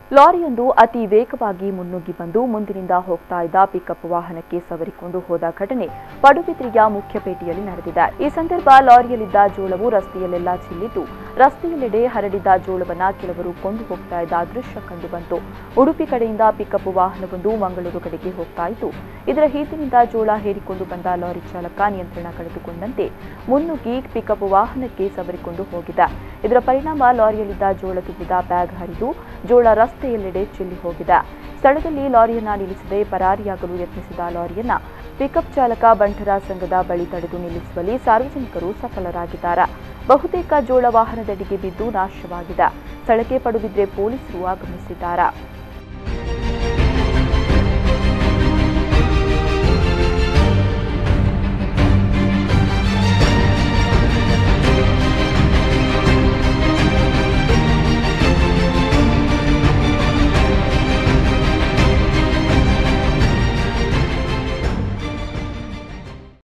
ಲಾರಿಯೊಂದು ಅತಿ ವೇಗವಾಗಿ ಮುನ್ನುಗ್ಗಿ ಬಂದು ಮುಂದಿನಿಂದ ಹೋಗ್ತಾ ಇದ್ದ ಪಿಕಪ್ ವಾಹನಕ್ಕೆ ಸವರಿಕೊಂಡು ಹೋದ ಘಟನೆ ಪಡುಬಿದ್ರಿಯ ಮುಖ್ಯಪೇಟೆಯಲ್ಲಿ ನಡೆದಿದೆ ಈ ಸಂದರ್ಭ ಲಾರಿಯಲ್ಲಿದ್ದ ಜೋಳವು ರಸ್ತೆಯಲ್ಲೆಲ್ಲ ಚೆಲ್ಲಿದ್ದು ರಸ್ತೆಯೆಲ್ಲೆಡೆ ಹರಡಿದ್ದ ಜೋಳವನ್ನ ಕೆಲವರು ಕೊಂಡು ಹೋಗ್ತಾ ಇದ್ದ ದೃಶ್ಯ ಕಂಡು ಬಂತು ಉಡುಪಿ ಕಡೆಯಿಂದ ಪಿಕಪ್ ವಾಹನವೊಂದು ಮಂಗಳೂರು ಕಡೆಗೆ ಹೋಗ್ತಾ ಇತ್ತು ಇದರ ಹಿಂದಿನಿಂದ ಜೋಳ ಹೇರಿಕೊಂಡು ಬಂದ ಲಾರಿ ಚಾಲಕ ನಿಯಂತ್ರಣ ಕಳೆದುಕೊಂಡಂತೆ ಮುನ್ನುಗ್ಗಿ ಪಿಕಪ್ ವಾಹನಕ್ಕೆ ಸವರಿಕೊಂಡು ಹೋಗಿದೆ ಇದರ ಪರಿಣಾಮ ಲಾರಿಯಲ್ಲಿದ್ದ ಜೋಳ ತುಂಬಿದ ಬ್ಯಾಗ್ ಹರಿದು ಜೋಳ ರಸ್ತೆಯೆಲ್ಲೆಡೆ ಚೆಲ್ಲಿ ಹೋಗಿದೆ ಸ್ಥಳದಲ್ಲಿ ಲಾರಿಯನ್ನ ನಿಲ್ಲಿಸದೆ ಪರಾರಿಯಾಗಲು ಯತ್ನಿಸಿದ ಲಾರಿಯನ್ನ ಪಿಕಪ್ ಚಾಲಕ ಬಂಟರ ಸಂಘದ ಬಳಿ ತಡೆದು ನಿಲ್ಲಿಸುವಲ್ಲಿ ಸಾರ್ವಜನಿಕರು ಸಫಲರಾಗಿದ್ದಾರೆ ಬಹುತೇಕ ಜೋಳ ವಾಹನದಡಿಗೆ ಬಿದ್ದು ನಾಶವಾಗಿದೆ ಸ್ಥಳಕ್ಕೆ ಪಡುಬಿದ್ರೆ ಪೊಲೀಸರು ಆಗಮಿಸಿದ್ದಾರೆ